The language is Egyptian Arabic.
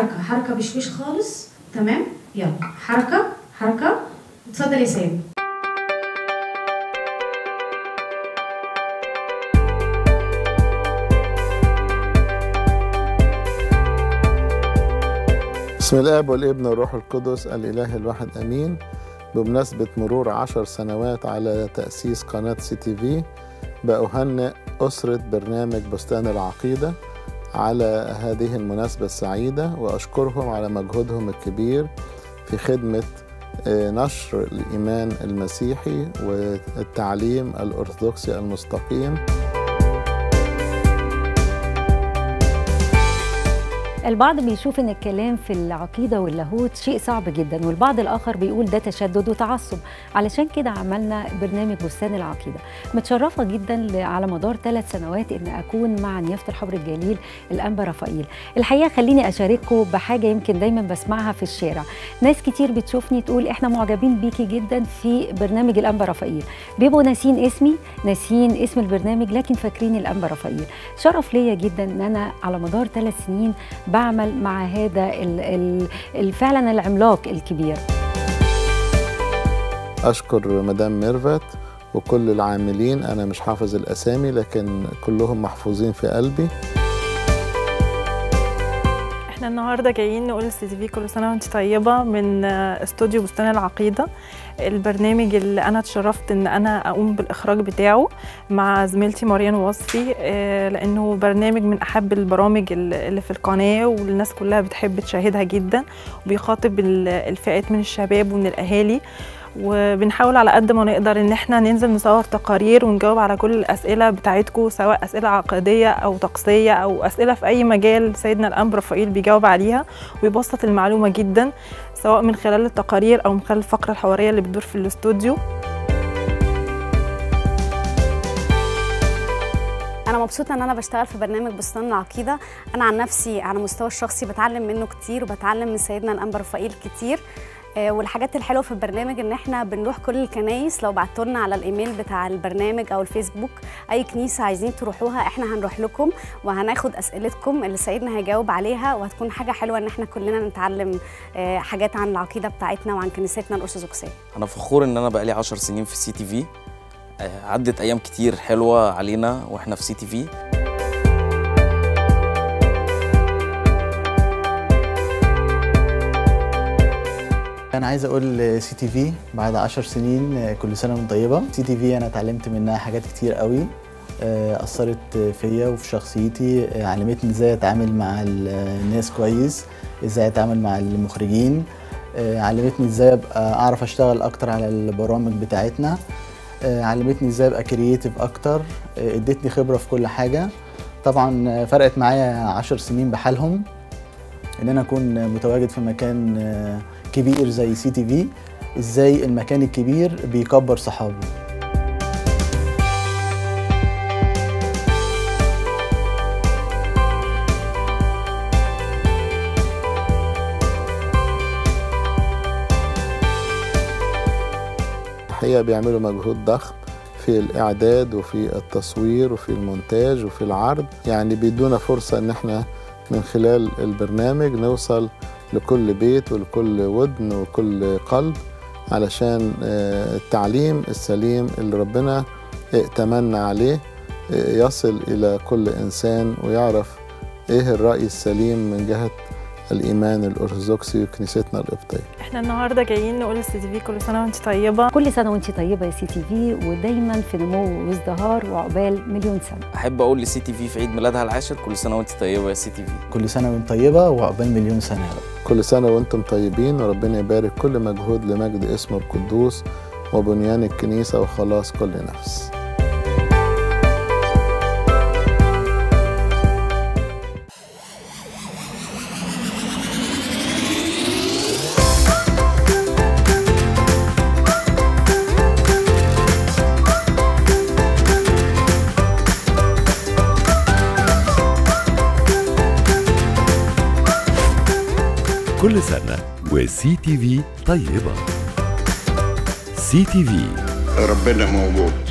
حركه حركه بشويش خالص تمام يلا حركه حركه اتفضل يا سيد بسم الاب والابن والروح القدس الاله الواحد امين بمناسبه مرور عشر سنوات على تاسيس قناه سي تي في باهنئ اسره برنامج بستان العقيده على هذه المناسبه السعيده واشكرهم على مجهودهم الكبير في خدمه آه، نشر الايمان المسيحي والتعليم الارثوذكسي المستقيم البعض بيشوف ان الكلام في العقيده واللاهوت شيء صعب جدا والبعض الاخر بيقول ده تشدد وتعصب علشان كده عملنا برنامج بستان العقيده متشرفه جدا ل- على مدار ثلاث سنوات ان اكون مع نيافه الحبر الجليل الانبا رفائيل الحقيقه خليني اشارككم بحاجه يمكن دايما بسمعها في الشارع ناس كتير بتشوفني تقول احنا معجبين بيكي جدا في برنامج الانبا رفائيل بيبقوا ناسين اسمي ناسين اسم البرنامج لكن فاكرين الانبا رفائيل شرف ليا جدا ان انا على مدار ثلاث سنين بعمل مع هذا ال ال ال فعلا العملاق الكبير أشكر مدام ميرفت وكل العاملين أنا مش حافظ الأسامي لكن كلهم محفوظين في قلبي احنا النهارده جايين نقول للسي تي في كل سنه وانت طيبه من آه، استوديو بستان العقيده البرنامج اللي انا اتشرفت ان انا اقوم بالاخراج بتاعه مع زميلتي مريان وصفي آه، لانه برنامج من احب البرامج ال- اللي في القناه والناس كلها بتحب تشاهدها جدا وبيخاطب ال- الفئات من الشباب ومن الاهالي وبنحاول على قد ما نقدر ان احنا ننزل نصور تقارير ونجاوب على كل الاسئله بتاعتكم سواء اسئله عقديه او طقسيه او اسئله في اي مجال سيدنا الانبا رفائيل بيجاوب عليها ويبسط المعلومه جدا سواء من خلال التقارير او من خلال الفقره الحواريه اللي بتدور في الاستوديو انا مبسوطه ان انا بشتغل في برنامج بستان العقيده انا عن نفسي على المستوى الشخصي بتعلم منه كتير وبتعلم من سيدنا الانبا رفائيل كتير آه، والحاجات الحلوه في البرنامج ان احنا بنروح كل الكنايس لو بعتوا لنا على الايميل بتاع البرنامج او الفيسبوك اي كنيسه عايزين تروحوها احنا هنروح لكم وهناخد اسئلتكم اللي سيدنا هيجاوب عليها وهتكون حاجه حلوه ان احنا كلنا نتعلم آه، حاجات عن العقيده بتاعتنا وعن كنيستنا الارثوذكسيه انا فخور ان انا بقالي 10 سنين في سي تي في عدت ايام كتير حلوه علينا واحنا في سي تي في انا عايز اقول سي تي في بعد عشر سنين كل سنه وانت طيبه سي تي في انا اتعلمت منها حاجات كتير قوي آه، اثرت فيا وفي شخصيتي آه، علمتني ازاي اتعامل مع الناس كويس ازاي اتعامل مع المخرجين آه، علمتني ازاي ابقى اعرف اشتغل اكتر على البرامج بتاعتنا آه، علمتني ازاي ابقى كرييتيف اكتر آه، ادتني خبره في كل حاجه طبعا آه، فرقت معايا عشر سنين بحالهم ان انا اكون متواجد في مكان آه، كبير زي سي تي في ازاي المكان الكبير بيكبر صحابه الحقيقة بيعملوا مجهود ضخم في الإعداد وفي التصوير وفي المونتاج وفي العرض يعني بيدونا فرصة إن احنا من خلال البرنامج نوصل لكل بيت ولكل ودن وكل قلب علشان آه، التعليم السليم اللي ربنا ائتمنا عليه آه، يصل إلى كل إنسان ويعرف إيه الرأي السليم من جهة الإيمان الأرثوذكسي وكنيستنا القبطية احنا النهارده جايين نقول للسي تي في كل سنه وانت طيبه كل سنه وانت طيبه يا سي تي في ودايما في نمو وازدهار وعقبال مليون سنه احب اقول لسي تي في في عيد ميلادها العاشر كل سنه وانت طيبه يا سي تي في كل سنه وانت طيبه وعقبال مليون سنه يا رب كل سنة وانتم طيبين وربنا يبارك كل مجهود لمجد اسمه القدوس وبنيان الكنيسة وخلاص كل نفس كل سنة وسي تي في طيبة سي تي في ربنا موجود